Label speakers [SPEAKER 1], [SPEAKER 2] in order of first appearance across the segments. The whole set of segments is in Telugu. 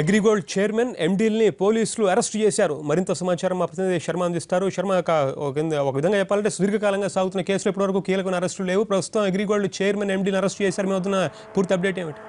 [SPEAKER 1] అగ్రిగోల్డ్ చైర్మన్ ఎండీల్ని పోలీసులు అరెస్ట్ చేశారు మరింత సమాచారం మా ప్రతినిధి శర్మ అందిస్తారు శర్మ ఒక ఒక కింద- ఒక విధంగా చెప్పాలంటే సుదీర్ఘకాలంగా సాగుతున్న కేసులో ఇప్పటివరకు కీలకమైన అరెస్టులు లేవు ప్రస్తుతం అగ్రిగోల్డ్ చైర్మన్ ఎండీని అరెస్ట్ చేశారు మీ వద్ద పూర్తి అప్డేట్ ఏమిటి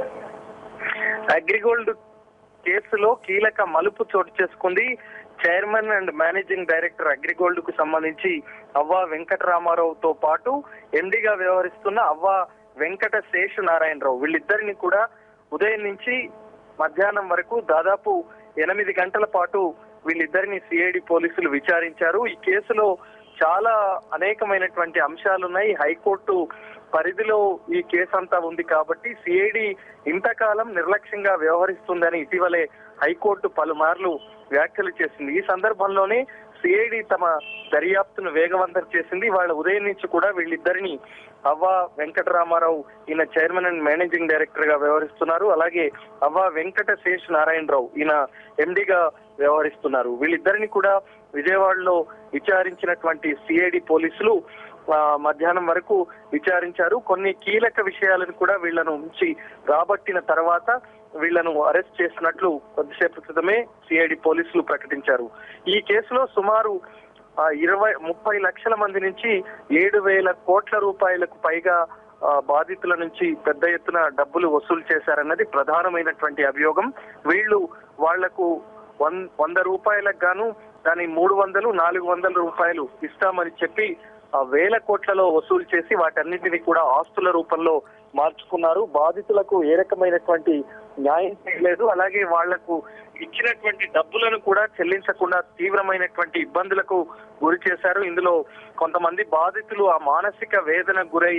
[SPEAKER 2] అగ్రిగోల్డ్ కేసులో కీలక మలుపు చోటు చేసుకుంది chairman and managing director Agrigold కు సంబంధించి అవ్వ వెంకటరామారావుతో పాటు ఎండిగా వ్యవహరిస్తున్న అవ్వ వెంకట శేషు నారాయణరావు వీళ్ళిద్దరిని కూడా ఉదయం నుంచి మధ్యాహ్నం వరకు దాదాపు ఎనిమిది గంటల పాటు వీళ్ళిద్దరిని సిఐడి పోలీసులు విచారించారు ఈ కేసులో చాలా అనేకమైనటువంటి అంశాలున్నాయి హైకోర్టు పరిధిలో ఈ కేసు అంతా ఉంది కాబట్టి సిఐడి ఇంతకాలం నిర్లక్ష్యంగా వ్యవహరిస్తుందని ఇటీవలే హైకోర్టు పలుమార్లు వ్యాఖ్యలు చేసింది ఈ సందర్భంలోనే సిఐడి తమ దర్యాప్తును వేగవంతం చేసింది వాళ్ళ ఉదయం నుంచి కూడా వీళ్ళిద్దరిని అవ్వ వెంకటరామారావు ఈయన చైర్మన్ అండ్ మేనేజింగ్ డైరెక్టర్ గా వ్యవహరిస్తున్నారు అలాగే అవ్వ వెంకట శేష్ నారాయణరావు ఈయన ఎండిగా వ్యవహరిస్తున్నారు వీళ్ళిద్దరిని కూడా విజయవాడలో విచారించినటువంటి సిఐడి పోలీసులు ఆ, మధ్యాహ్నం వరకు విచారించారు కొన్ని కీలక విషయాలను కూడా వీళ్లను ఉంచి రాబట్టిన తర్వాత వీళ్లను అరెస్ట్ చేసినట్లు కొద్దిసేపు క్రితమే సిఐడి పోలీసులు ప్రకటించారు ఈ కేసులో సుమారు ఆ, ఇరవై ముప్పై లక్షల మంది నుంచి ఏడు వేల కోట్ల రూపాయలకు పైగా ఆ, బాధితుల నుంచి పెద్ద ఎత్తున డబ్బులు వసూలు చేశారన్నది ప్రధానమైనటువంటి అభియోగం వీళ్ళు వాళ్లకు వన్ వంద రూపాయలకు గాను దాని మూడు వందలు నాలుగు వందల రూపాయలు ఇస్తామని చెప్పి ఆ వేల కోట్లలో వసూలు చేసి వాటన్నిటిని కూడా ఆస్తుల రూపంలో మార్చుకున్నారు బాధితులకు ఏ రకమైనటువంటి న్యాయం చేయలేదు అలాగే వాళ్లకు ఇచ్చినటువంటి డబ్బులను కూడా చెల్లించకుండా తీవ్రమైనటువంటి ఇబ్బందులకు గురి చేశారు ఇందులో కొంతమంది బాధితులు ఆ మానసిక వేదన గురై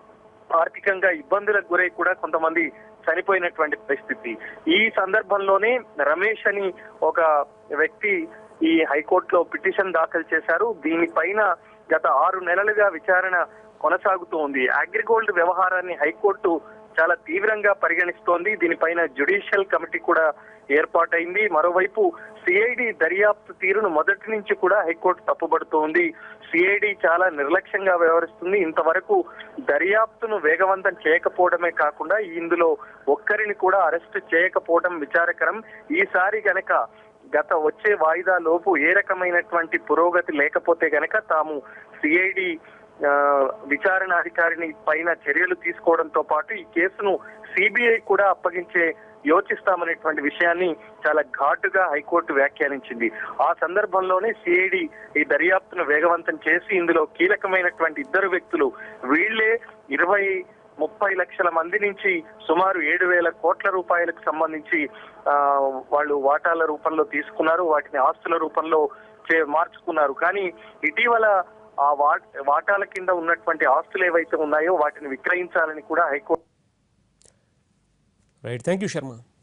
[SPEAKER 2] ఆర్థికంగా ఇబ్బందులకు గురై కూడా కొంతమంది చనిపోయినటువంటి పరిస్థితి ఈ సందర్భంలోనే రమేష్ అని ఒక వ్యక్తి ఈ హైకోర్టులో పిటిషన్ దాఖలు చేశారు దీనిపైన గత ఆరు నెలలుగా విచారణ కొనసాగుతూ ఉంది అగ్రిగోల్డ్ వ్యవహారాన్ని హైకోర్టు చాలా తీవ్రంగా పరిగణిస్తోంది దీనిపైన జ్యుడిషియల్ కమిటీ కూడా ఏర్పాటైంది మరోవైపు సిఐడి దర్యాప్తు తీరును మొదటి నుంచి కూడా హైకోర్టు తప్పుబడుతోంది సిఐడి చాలా నిర్లక్ష్యంగా వ్యవహరిస్తుంది ఇంతవరకు దర్యాప్తును వేగవంతం చేయకపోవడమే కాకుండా ఇందులో ఒక్కరిని కూడా అరెస్ట్ చేయకపోవడం విచారకరం ఈసారి గనక గత వచ్చే వాయిదా లోపు ఏ రకమైనటువంటి పురోగతి లేకపోతే గనక తాము సిఐడి విచారణ అధికారిని పైన చర్యలు తీసుకోవడంతో పాటు ఈ కేసును సిబిఐ కూడా అప్పగించే యోచిస్తామనేటువంటి విషయాన్ని చాలా ఘాటుగా హైకోర్టు వ్యాఖ్యానించింది ఆ సందర్భంలోనే సిఐడి ఈ దర్యాప్తును వేగవంతం చేసి ఇందులో కీలకమైనటువంటి ఇద్దరు వ్యక్తులు వీళ్లే ఇరవై ముప్పై లక్షల మంది నుంచి సుమారు ఏడు వేల కోట్ల రూపాయలకు సంబంధించి ఆ, వాళ్ళు వాటాల రూపంలో తీసుకున్నారు వాటిని ఆస్తుల రూపంలో చే- మార్చుకున్నారు కానీ ఇటీవల ఆ వాట్ వాటాల కింద ఉన్నటువంటి ఆస్తులు ఏవైతే ఉన్నాయో వాటిని విక్రయించాలని కూడా high court
[SPEAKER 1] right thank you Sharma